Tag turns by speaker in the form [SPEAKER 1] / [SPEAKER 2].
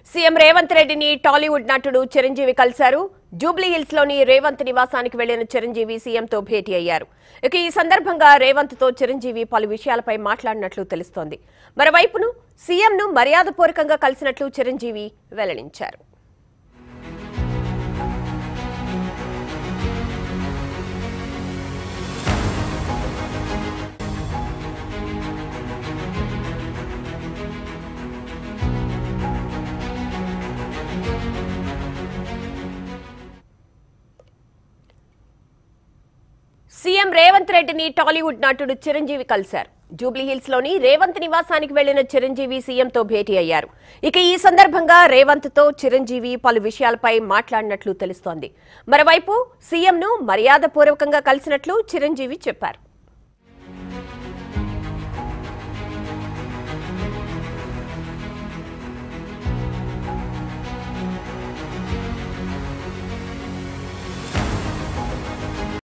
[SPEAKER 1] CM Revanth రెడ్డిని టాలీవుడ్ నటుడు చిరంజీవి కలిశారు జూబ్లీ హిల్స్ లోని రేవంత్ నివాసానికి వెళ్లిన చిరంజీవి సీఎంతో భేటీ అయ్యారు ఇక ఈ సందర్భంగా రేవంత్ తో చిరంజీవి పలు విషయాలపై మాట్లాడినట్లు తెలుస్తోంది మరోవైపును సీఎంను మర్యాదపూర్వకంగా కలిసినట్లు చిరంజీవి వెల్లడించారు సీఎం రేవంత్ రెడ్డిని టాలీవుడ్ నటుడు చిరంజీవి కలిశారు జూబ్లీ హిల్స్ లోని రేవంత్ నివాసానికి వెళ్లిన చిరంజీవి సీఎంతో భేటీ అయ్యారు ఇక ఈ సందర్భంగా రేవంత్ తో చిరంజీవి పలు విషయాలపై మాట్లాడినట్లు తెలుస్తోంది మరోవైపు సీఎంను మర్యాదపూర్వకంగా కలిసినట్లు చిరంజీవి చెప్పారు